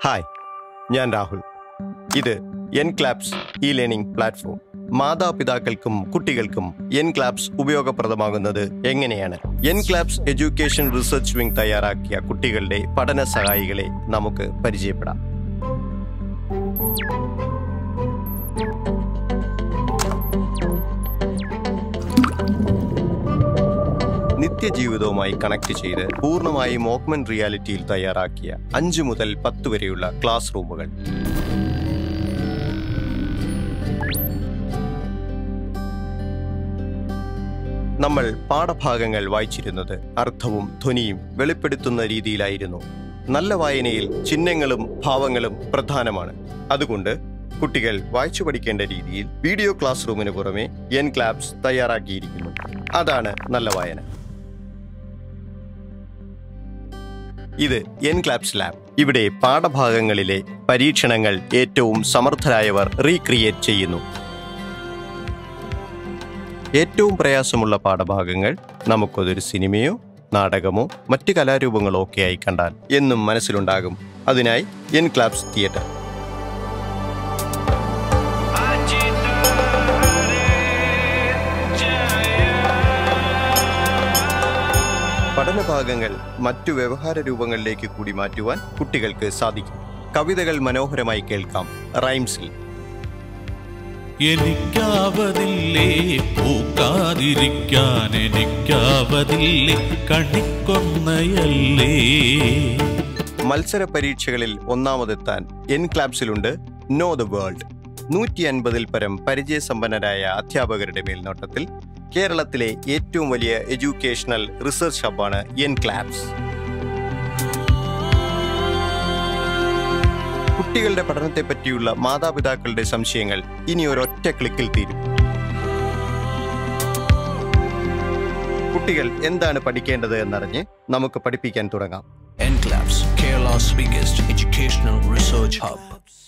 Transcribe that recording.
Hi ഞാൻ രാഹുൽ ഇത് N Claps E learning platform മാതാപിതാക്കൾക്കും കുട്ടികൾക്കും എൻ ക്ലാപ്സ് ഉപയോഗപ്രദമാകുന്നത് എങ്ങനെയാണ് N Claps education research wing തയ്യാറാക്കിയ കുട്ടികളുടെ പഠന സഹായികളെ നമുക്ക് പരിചയപ്പെടാം നിത്യജീവിതവുമായി കണക്ട് ചെയ്ത് പൂർണ്ണമായും ഓക്മെന്റ് റിയാലിറ്റിയിൽ തയ്യാറാക്കിയ അഞ്ചു മുതൽ പത്ത് വരെയുള്ള ക്ലാസ് റൂമുകൾ നമ്മൾ പാഠഭാഗങ്ങൾ വായിച്ചിരുന്നത് അർത്ഥവും ധ്വനിയും വെളിപ്പെടുത്തുന്ന രീതിയിലായിരുന്നു നല്ല വായനയിൽ ചിഹ്നങ്ങളും ഭാവങ്ങളും പ്രധാനമാണ് അതുകൊണ്ട് കുട്ടികൾ വായിച്ചു പഠിക്കേണ്ട രീതിയിൽ വീഡിയോ ക്ലാസ് റൂമിന് പുറമെ എൻ ക്ലാബ്സ് തയ്യാറാക്കിയിരിക്കുന്നു അതാണ് നല്ല വായന ഇത് എൻ ക്ലാബ്സ് ലാബ് ഇവിടെ പാഠഭാഗങ്ങളിലെ പരീക്ഷണങ്ങൾ ഏറ്റവും സമർത്ഥരായവർ റീക്രിയേറ്റ് ചെയ്യുന്നു ഏറ്റവും പ്രയാസമുള്ള പാഠഭാഗങ്ങൾ നമുക്കതൊരു സിനിമയോ നാടകമോ മറ്റ് കലാരൂപങ്ങളോ ഒക്കെ ആയി കണ്ടാൽ എന്നും മനസ്സിലുണ്ടാകും അതിനായി എൻ ക്ലാബ്സ് തിയേറ്റർ പഠനഭാഗങ്ങൾ മറ്റു വ്യവഹാര രൂപങ്ങളിലേക്ക് കൂടി മാറ്റുവാൻ കുട്ടികൾക്ക് സാധിക്കും കവിതകൾ മനോഹരമായി കേൾക്കാം റൈംസിൽ എനിക്കാവതില്ലേ പൂക്കാതിരിക്കാൻ എനിക്കാവതില്ലേ കണിക്കൊന്നയല്ലേ മത്സര പരീക്ഷകളിൽ ഒന്നാമതെത്താൻ എൻ ക്ലാബ്സിലുണ്ട് നോ ദ വേൾഡ് നൂറ്റി അൻപതിൽ പരം പരിചയസമ്പന്നരായ അധ്യാപകരുടെ മേൽനോട്ടത്തിൽ കേരളത്തിലെ ഏറ്റവും വലിയ എഡ്യൂക്കേഷണൽ റിസർച്ച് ഹബ്ബാണ് എൻ ക്ലാബ്സ് കുട്ടികളുടെ പഠനത്തെ പറ്റിയുള്ള മാതാപിതാക്കളുടെ സംശയങ്ങൾ ഇനി ഒരൊറ്റ ക്ലിക്കിൽ തീരും കുട്ടികൾ എന്താണ് പഠിക്കേണ്ടത് എന്നറിഞ്ഞ് നമുക്ക് പഠിപ്പിക്കാൻ തുടങ്ങാം NCLAPS, Kerala's biggest educational research hub.